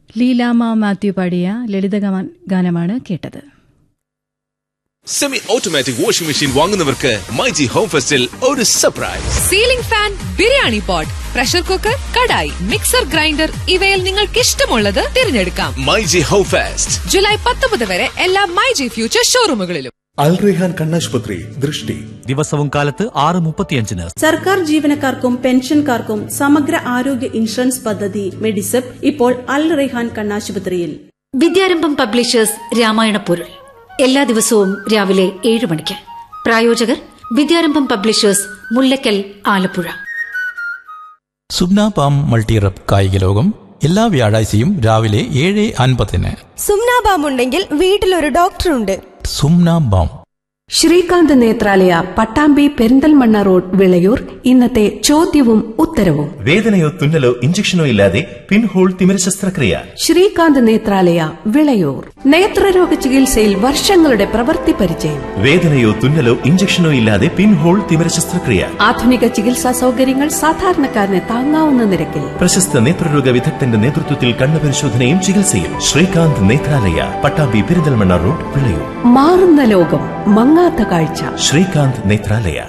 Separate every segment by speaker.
Speaker 1: ലീലാമ മാത്യു പാടിയ ലളിത ഗാനമാണ് കേട്ടത്
Speaker 2: സെമി ഓട്ടോമാറ്റിക് വാഷിംഗ് മെഷീൻ വാങ്ങുന്നവർക്ക് മൈജി ഹോം ഫെസ്റ്റിൽ ഒരു surprise
Speaker 3: ceiling fan biryani pot pressure cooker kadai mixer grinder ഇവയിൽ നിങ്ങൾക്ക് ഇഷ്ടമുള്ളത് തിരഞ്ഞെടുക്കാം
Speaker 2: മൈജി ഹോം ഫെസ്റ്റ്
Speaker 3: ജൂലൈ പത്തൊമ്പത് വരെ എല്ലാ മൈജി ഫ്യൂച്ചർ ഷോറൂമുകളിലും
Speaker 4: അൽ റെഹാൻ കണ്ണാശുപത്രി ദൃഷ്ടി
Speaker 5: ദിവസവും കാലത്ത് ആറ് മുപ്പത്തിയഞ്ചിന്
Speaker 6: സർക്കാർ ജീവനക്കാർക്കും പെൻഷൻകാർക്കും സമഗ്ര ആരോഗ്യ ഇൻഷുറൻസ് പദ്ധതി മെഡിസെപ്പ് ഇപ്പോൾ അൽ റെഹാൻ കണ്ണാശുപത്രിയിൽ
Speaker 7: വിദ്യാരംഭം പബ്ലിഷേഴ്സ് രാമായണ പൊരുൾ എല്ലാ ദിവസവും രാവിലെ ഏഴ് മണിക്ക് പ്രായോജകർ വിദ്യാരംഭം പബ്ലിഷേഴ്സ് മുല്ലക്കൽ ആലപ്പുഴ
Speaker 5: സുബ്ന പാം മൾട്ടിറപ്പ് കായിക ലോകം എല്ലാ വ്യാഴാഴ്ചയും രാവിലെ ഏഴ് അൻപതിന്
Speaker 8: സുംനാബാം ഉണ്ടെങ്കിൽ വീട്ടിലൊരു ഡോക്ടറുണ്ട്
Speaker 5: സുംന ബാം
Speaker 9: ശ്രീകാന്ത് നേത്രാലയ പട്ടാമ്പി പെരിന്തൽമണ്ണ റോഡ് വിളയൂർ ഇന്നത്തെ ചോദ്യവും ഉത്തരവും
Speaker 10: വേദനയോ തുന്നലോ ഇഞ്ചക്ഷനോ ഇല്ലാതെ പിൻഹോൾ തിമിര ശസ്ത്രക്രിയ
Speaker 9: ശ്രീകാന്ത് നേത്രാലയ വിളയൂർ നേത്രരോഗ ചികിത്സയിൽ വർഷങ്ങളുടെ പ്രവൃത്തി പരിചയം
Speaker 10: വേദനയോ തുന്നലോ ഇഞ്ചക്ഷനോ ഇല്ലാതെ പിൻഹോൾ തിമിര ശസ്ത്രക്രിയ
Speaker 9: ആധുനിക ചികിത്സാ സൗകര്യങ്ങൾ സാധാരണക്കാരന് താങ്ങാവുന്ന നിരക്കിൽ
Speaker 10: പ്രശസ്ത നേത്രരോഗ വിദഗ്ധന്റെ നേതൃത്വത്തിൽ കണ്ണു പരിശോധനയും ചികിത്സയും ശ്രീകാന്ത് നേത്രാലയ പട്ടാമ്പി പെരിന്തൽമണ്ണ റോഡ് വിളയൂർ
Speaker 9: മാറുന്ന ലോകം മങ്ങാത്ത കാഴ്ച
Speaker 10: ശ്രീകാന്ത് നേത്രാലയ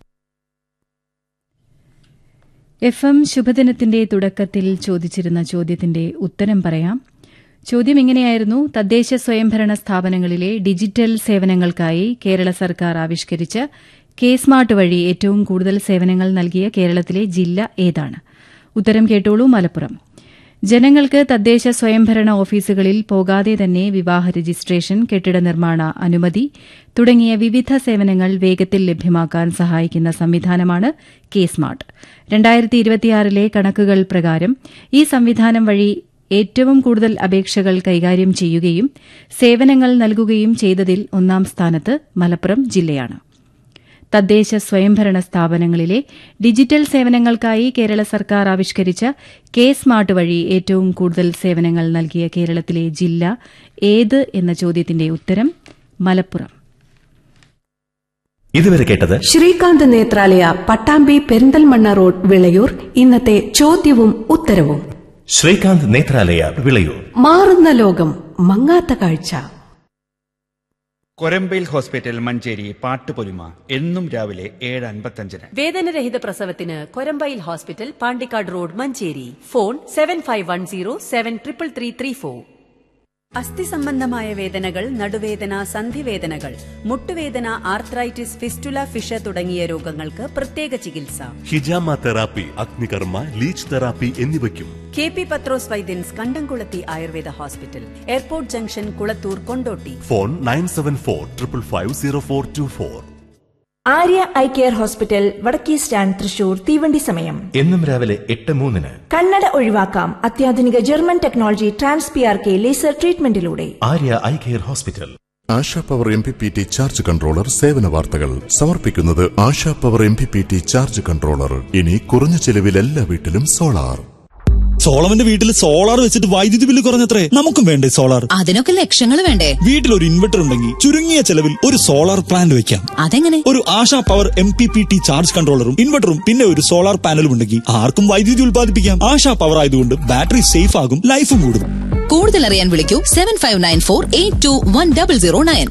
Speaker 1: എഫ് എം ശുഭദിനത്തിന്റെ തുടക്കത്തിൽ ചോദിച്ചിരുന്ന ചോദ്യത്തിന്റെ ഉത്തരം പറയാം ചോദ്യം ഇങ്ങനെയായിരുന്നു തദ്ദേശ സ്വയംഭരണ സ്ഥാപനങ്ങളിലെ ഡിജിറ്റൽ സേവനങ്ങൾക്കായി കേരള സർക്കാർ ആവിഷ്കരിച്ച കെ സ്മാർട്ട് വഴി ഏറ്റവും കൂടുതൽ സേവനങ്ങൾ നൽകിയ കേരളത്തിലെ ജില്ല ഏതാണ് ഉത്തരം കേട്ടോളൂ മലപ്പുറം ജനങ്ങൾക്ക് തദ്ദേശ സ്വയംഭരണ ഓഫീസുകളിൽ പോകാതെ തന്നെ വിവാഹ രജിസ്ട്രേഷൻ കെട്ടിട നിർമ്മാണ അനുമതി തുടങ്ങിയ വിവിധ സേവനങ്ങൾ വേഗത്തിൽ ലഭ്യമാക്കാൻ സഹായിക്കുന്ന സംവിധാനമാണ് കെ സ്മാർട്ട് രണ്ടായിരത്തി ഇരുപത്തിയാറിലെ കണക്കുകൾ പ്രകാരം ഈ സംവിധാനം വഴി ഏറ്റവും കൂടുതൽ അപേക്ഷകൾ കൈകാര്യം ചെയ്യുകയും സേവനങ്ങൾ നൽകുകയും ചെയ്തതിൽ ഒന്നാം സ്ഥാനത്ത് മലപ്പുറം ജില്ലയാണ് തദ്ദേശ സ്വയംഭരണ സ്ഥാപനങ്ങളിലെ ഡിജിറ്റൽ സേവനങ്ങൾക്കായി കേരള സർക്കാർ ആവിഷ്കരിച്ച കെ സ്മാർട്ട് വഴി ഏറ്റവും കൂടുതൽ സേവനങ്ങൾ നൽകിയ കേരളത്തിലെ ജില്ല ഏത് എന്ന ചോദ്യത്തിന്റെ ഉത്തരം മലപ്പുറം
Speaker 10: ഇതുവരെ കേട്ടത്
Speaker 9: ശ്രീകാന്ത് നേത്രാലയ പട്ടാമ്പി പെരിന്തൽമണ്ണ റോഡ് വിളയൂർ ഇന്നത്തെ ചോദ്യവും ഉത്തരവും
Speaker 10: ശ്രീകാന്ത് നേത്രാലയ വിളയൂർ
Speaker 9: മാറുന്ന ലോകം മങ്ങാത്ത കാഴ്ച
Speaker 11: കൊരമ്പയിൽ ഹോസ്പിറ്റൽ മഞ്ചേരി പാട്ടുപൊലിമ എന്നും രാവിലെ ഏഴ് അൻപത്തഞ്ചിന്
Speaker 12: വേദനരഹിത പ്രസവത്തിന് Korambayil hospital Pandikkad road Manjeri phone seven five one zero seven triple three three four അസ്ഥി സംബന്ധമായ വേദനകൾ നടുവേദന സന്ധിവേദനകൾ മുട്ടുവേദന ആർത്രൈറ്റിസ് ഫിസ്റ്റുല ഫിഷ തുടങ്ങിയ രോഗങ്ങൾക്ക് പ്രത്യേക ചികിത്സ
Speaker 13: ഹിജാമ തെറാപ്പി അഗ്നികർമ്മ ലീച്ച് തെറാപ്പി എന്നിവയ്ക്കും
Speaker 12: കെ പി പത്രോസ് വൈദ്യൻസ് Kandamkulathy Ayurveda hospital airport junction Kulathur Kondotty
Speaker 13: phone nine seven four triple five zero four two four
Speaker 8: Arya eye care hospital വടക്കേ സ്റ്റാൻഡ് തൃശൂർ തീവണ്ടി സമയം
Speaker 10: എന്നും രാവിലെ എട്ട് മൂന്നിന്
Speaker 8: കണ്ണട ഒഴിവാക്കാം അത്യാധുനിക German technology trans P R K laser ട്രീറ്റ്മെന്റിലൂടെ
Speaker 10: Arya eye care hospital
Speaker 14: Asha power M P P T charge controller സേവന വാർത്തകൾ സമർപ്പിക്കുന്നത് ASHA power M P P T charge controller ഇനി കുറഞ്ഞ ചെലവിൽ എല്ലാ വീട്ടിലും സോളാർ
Speaker 15: സോളവന്റെ വീട്ടിൽ സോളാർ വെച്ചിട്ട് വൈദ്യുതി ബില്ല് കുറഞ്ഞത്രേ നമുക്കും വേണ്ടേ സോളാർ
Speaker 16: അതിനൊക്കെ ലക്ഷങ്ങൾ വേണ്ടേ
Speaker 15: വീട്ടിൽ ഒരു ഇൻവെർട്ടർ ഉണ്ടെങ്കിൽ ചുരുങ്ങിയ ചെലവിൽ ഒരു സോളാർ പ്ലാന്റ് വെക്കാം
Speaker 16: അതെങ്ങനെ
Speaker 15: ഒരു Asha power M P P T charge കൺട്രോളറും ഇൻവെർട്ടറും പിന്നെ ഒരു സോളാർ പാനലും ഉണ്ടെങ്കിൽ ആർക്കും വൈദ്യുതി ഉൽപ്പാദിപ്പിക്കാം ആശാ പവർ ആയതുകൊണ്ട് ബാറ്ററി സേഫ് ആകും ലൈഫും കൂടും
Speaker 16: കൂടുതൽ അറിയാൻ വിളിക്കൂ seven five nine four eight two one double zero nine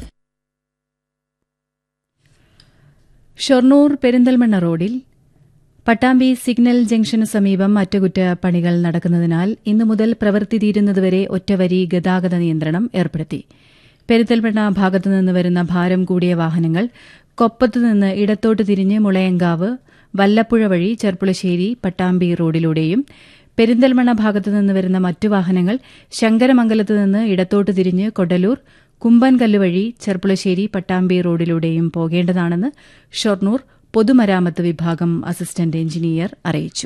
Speaker 1: Shoranur Perinthalmanna റോഡിൽ പട്ടാമ്പി സിഗ്നൽ ജംഗ്ഷനു സമീപം അറ്റകുറ്റപ്പണികൾ നടക്കുന്നതിനാൽ ഇന്നു മുതൽ പ്രവൃത്തി തീരുന്നതുവരെ ഒറ്റവരി ഗതാഗത നിയന്ത്രണം ഏർപ്പെടുത്തി പെരിന്തൽമണ്ണ ഭാഗത്തുനിന്ന് വരുന്ന ഭാരം കൂടിയ വാഹനങ്ങൾ കൊപ്പത്തുനിന്ന് ഇടത്തോട്ട് തിരിഞ്ഞ് മുളയങ്കാവ് വല്ലപ്പുഴ വഴി ചെർപ്പുളശ്ശേരി പട്ടാമ്പി റോഡിലൂടെയും പെരിന്തൽമണ്ണ ഭാഗത്തുനിന്ന് വരുന്ന മറ്റു വാഹനങ്ങൾ ശങ്കരമംഗലത്ത് നിന്ന് ഇടത്തോട്ട് തിരിഞ്ഞ് കൊടലൂർ കുമ്പൻകല്ല് വഴി ചെർപ്പുളശ്ശേരി പട്ടാമ്പി റോഡിലൂടെയും പോകേണ്ടതാണെന്ന് ഷൊർണൂർ പൊതുമരാമത്ത് വിഭാഗം അസിസ്റ്റന്റ് എഞ്ചിനീയർ അറിയിച്ചു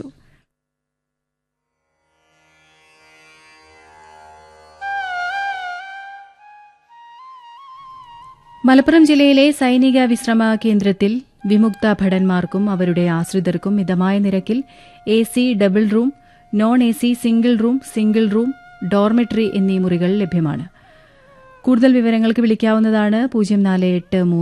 Speaker 1: മലപ്പുറം ജില്ലയിലെ സൈനിക വിശ്രമ കേന്ദ്രത്തിൽ വിമുക്ത ഭടന്മാർക്കും അവരുടെ ആശ്രിതർക്കും മിതമായ നിരക്കിൽ A C double room non A C single room single room dormitory എന്നീ മുറികൾ ലഭ്യമാണ് കൂടുതൽ വിവരങ്ങൾക്ക് വിളിക്കാവുന്നതാണ് പൂജ്യം നാല് എട്ട് മൂന്ന്